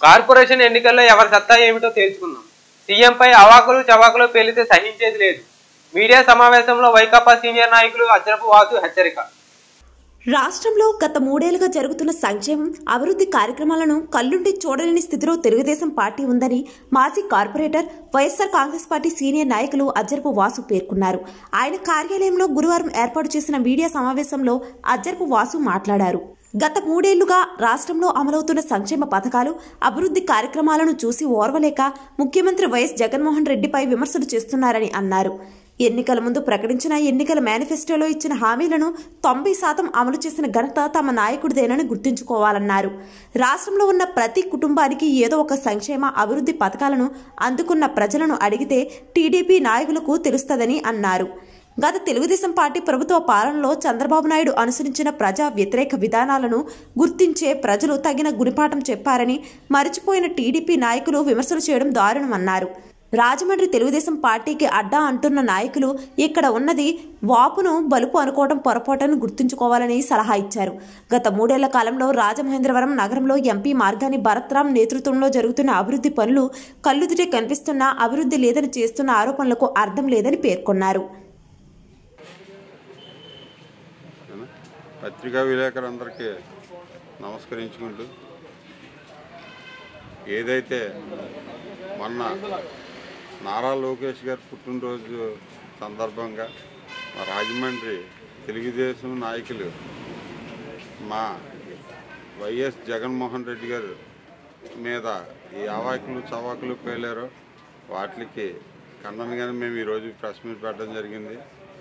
Corporation ఎన్నికల్లో ఎవరి సత్తా ఏమిటో తేల్చుకుందాం సీఎంపై అవాకులు చవాకులు పేలితే సహించేది లేదు మీడియా సమావేశంలో వైకాపా సీనియర్ నాయకులు అజ్రపు వాసు హెచ్చరిక రాష్ట్రంలో గత మూడేళ్లుగా జరుగుతున్న సంక్షేమం అభివృద్ధి కార్యక్రమాలను కళ్ళుండి చూడలేని స్థితిలో తెలుగుదేశం పార్టీ ఉందని మాజీ corporator YSR Congress party senior నాయకులు అజ్జరపు వాసు పేర్కొన్నారు ఆయన కార్యాలయంలో గురువారం ఏర్పాటు చేసిన మీడియా సమావేశంలో అజ్జరపు వాసు మాట్లాడారు గత మూడేళ్లుగా రాష్ట్రంలో అమలవుతున్న సంక్షేమ పథకాలు అభివృద్ధి కార్యక్రమాలను చూసి ఓర్వలేక ముఖ్యమంత్రి వైఎస్ జగన్మోహన్ రెడ్డిపై విమర్శలు చేస్తున్నారని అన్నారు ఎన్నికల ముందు ప్రకటించిన ఎన్నికల మేనిఫెస్టోలో ఇచ్చిన హామీలను తొంభై శాతం అమలు చేసిన ఘనత తమ నాయకుడిదేనని గుర్తుంచుకోవాలన్నారు రాష్ట్రంలో ఉన్న ప్రతి కుటుంబానికి ఏదో ఒక సంక్షేమ అభివృద్ధి పథకాలను అందుకున్న ప్రజలను అడిగితే టీడీపీ నాయకులకు తెలుస్తదని అన్నారు గత తెలుగుదేశం పార్టీ ప్రభుత్వ పాలనలో చంద్రబాబు నాయుడు అనుసరించిన ప్రజా వ్యతిరేక విధానాలను గుర్తించే ప్రజలు తగిన గుణపాఠం చెప్పారని మరిచిపోయిన టీడీపీ నాయకులు విమర్శలు చేయడం దారుణమన్నారు రాజమండ్రి తెలుగుదేశం పార్టీకి అడ్డా అంటున్న నాయకులు ఇక్కడ ఉన్నది వాపును బలుపు అనుకోవడం పొరపాటును గుర్తుంచుకోవాలని సలహా ఇచ్చారు గత మూడేళ్ల కాలంలో రాజమహేంద్రవరం నగరంలో ఎంపీ మార్గాని భరత్రాం నేతృత్వంలో జరుగుతున్న అభివృద్ధి పనులు కళ్ళుదిటే కనిపిస్తున్న అభివృద్ధి లేదని చేస్తున్న ఆరోపణలకు అర్థం లేదని పేర్కొన్నారు ఓకేనా? పత్రికా విలేకరులందరికీ నమస్కరించుకుంటూ ఏదైతే మొన్న నారా లోకేష్ గారి పుట్టినరోజు సందర్భంగా మా రాజమండ్రి తెలుగుదేశం నాయకులు మా వైఎస్ జగన్మోహన్ రెడ్డి గారు మీద ఈ అవాకులు చవాకులు పేలారో వాటికి ఖండనగానే మేము ఈరోజు ప్రెస్ మీట్ పెట్టడం జరిగింది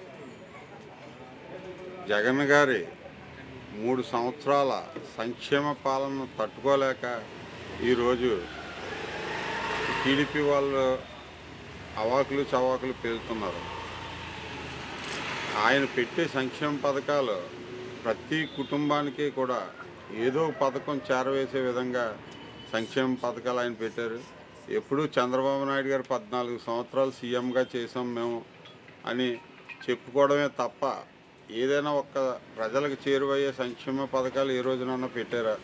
జగన్ గారి మూడు సంవత్సరాల సంక్షేమ పాలనను తట్టుకోలేక ఈరోజు టీడీపీ వాళ్ళు అవాకులు చవాకులు పేలుతున్నారు ఆయన పెట్టే సంక్షేమ పథకాలు ప్రతి కుటుంబానికి కూడా ఏదో ఒక పథకం చేరవేసే విధంగా సంక్షేమ పథకాలు ఆయన పెట్టారు ఎప్పుడూ చంద్రబాబు నాయుడు గారు పద్నాలుగు సంవత్సరాలు సీఎంగా చేసాం మేము అని చెప్పుకోవడమే తప్ప ఏదైనా ఒక్క ప్రజలకు చేరువయ్యే సంక్షేమ పథకాలు ఏ రోజునన్నా పెట్టారా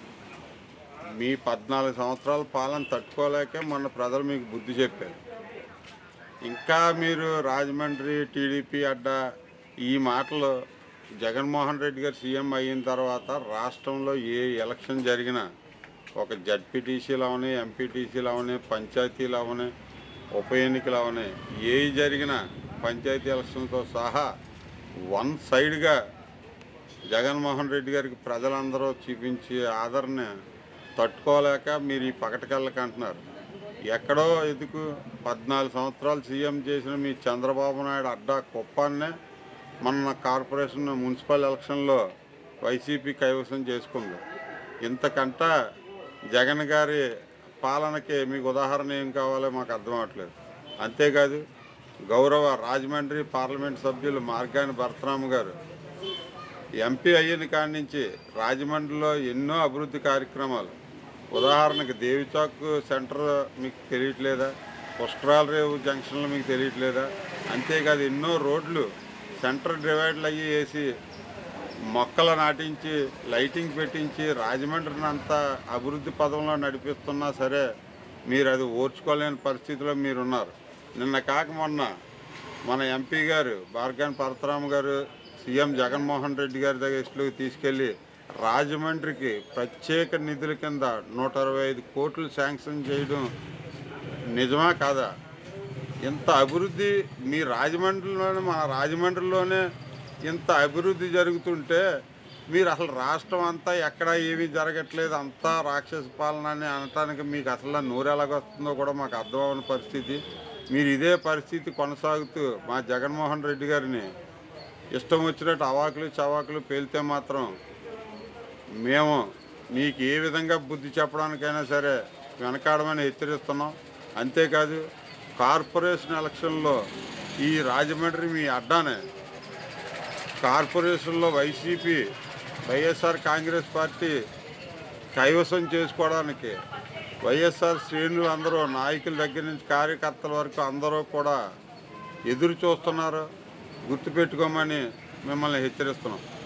మీ పద్నాలుగు సంవత్సరాల పాలన తట్టుకోలేకే మొన్న ప్రజలు మీకు బుద్ధి చెప్పారు ఇంకా మీరు రాజమండ్రి టీడీపీ అడ్డా ఈ మాటలు జగన్మోహన్ రెడ్డి గారు సీఎం అయిన తర్వాత రాష్ట్రంలో ఏ ఎలక్షన్ జరిగినా ఒక జడ్పీటీసీలు అవని ఎంపీటీసీలు అవని పంచాయతీలు అవని ఉప ఎన్నికలు అవని ఏ జరిగినా పంచాయతీ ఎలక్షన్తో సహా వన్ సైడ్గా జగన్మోహన్ రెడ్డి గారికి ప్రజలందరూ చూపించే ఆదరణ తట్టుకోలేక మీరు ఈ పకటకళ్ళకి అంటున్నారు ఎక్కడో ఎందుకు పద్నాలుగు సంవత్సరాలు సీఎం చేసిన మీ చంద్రబాబు నాయుడు అడ్డా కుప్పాన్నే మొన్న కార్పొరేషన్ మున్సిపల్ ఎలక్షన్లో వైసీపీ కైవసం చేసుకుంది ఇంతకంట జగన్ గారి పాలనకి మీకు ఉదాహరణ ఏం కావాలో మాకు అర్థం అవ్వట్లేదు అంతేకాదు గౌరవ రాజమండ్రి పార్లమెంట్ సభ్యులు మార్గాని భరతరామ గారు ఎంపీ అయిన కాడి నుంచి రాజమండ్రిలో ఎన్నో అభివృద్ధి కార్యక్రమాలు ఉదాహరణకి దేవిచౌక్ సెంటర్ మీకు తెలియట్లేదా పుష్కరాల రేవు జంక్షన్లో మీకు తెలియట్లేదా అంతేకాదు ఎన్నో రోడ్లు సెంటర్ డివైడ్లు అయ్యి వేసి మొక్కలు నాటించి లైటింగ్ పెట్టించి రాజమండ్రిని అంతా అభివృద్ధి పదంలో నడిపిస్తున్నా సరే మీరు అది ఓర్చుకోలేని పరిస్థితిలో మీరున్నారు నిన్న కాక మొన్న మన ఎంపీ గారు బార్గాన్ పరశురామ గారు సీఎం జగన్మోహన్ రెడ్డి గారి దగ్గరికి తీసుకెళ్ళి రాజమండ్రికి ప్రత్యేక నిధుల కింద నూట అరవై ఐదు కోట్లు శాంక్షన్ చేయడం నిజమా కాదా ఇంత అభివృద్ధి మీ రాజమండ్రిలోనే మన రాజమండ్రిలోనే ఇంత అభివృద్ధి జరుగుతుంటే మీరు అసలు రాష్ట్రం అంతా ఎక్కడ ఏమీ జరగట్లేదు అంతా రాక్షస పాలన అని అనటానికి మీకు అసలు నోరు ఎలాగొస్తుందో కూడా మాకు అర్థం అవ్వని పరిస్థితి మీరు ఇదే పరిస్థితి కొనసాగుతూ మా జగన్మోహన్ రెడ్డి గారిని ఇష్టం వచ్చినట్టు అవాకులు చవాకులు పేలితే మాత్రం మేము మీకు ఏ విధంగా బుద్ధి చెప్పడానికైనా సరే వెనకాడమని హెచ్చరిస్తున్నాం అంతేకాదు కార్పొరేషన్ ఎలక్షన్లో ఈ రాజమండ్రి మీ అడ్డానే కార్పొరేషన్లో వైసీపీ వైఎస్ఆర్ కాంగ్రెస్ పార్టీ కైవసం చేసుకోవడానికి వైఎస్ఆర్ శ్రేణులు అందరూ నాయకుల దగ్గర నుంచి కార్యకర్తల వరకు అందరూ కూడా ఎదురు చూస్తున్నారు గుర్తుపెట్టుకోమని మిమ్మల్ని హెచ్చరిస్తున్నాం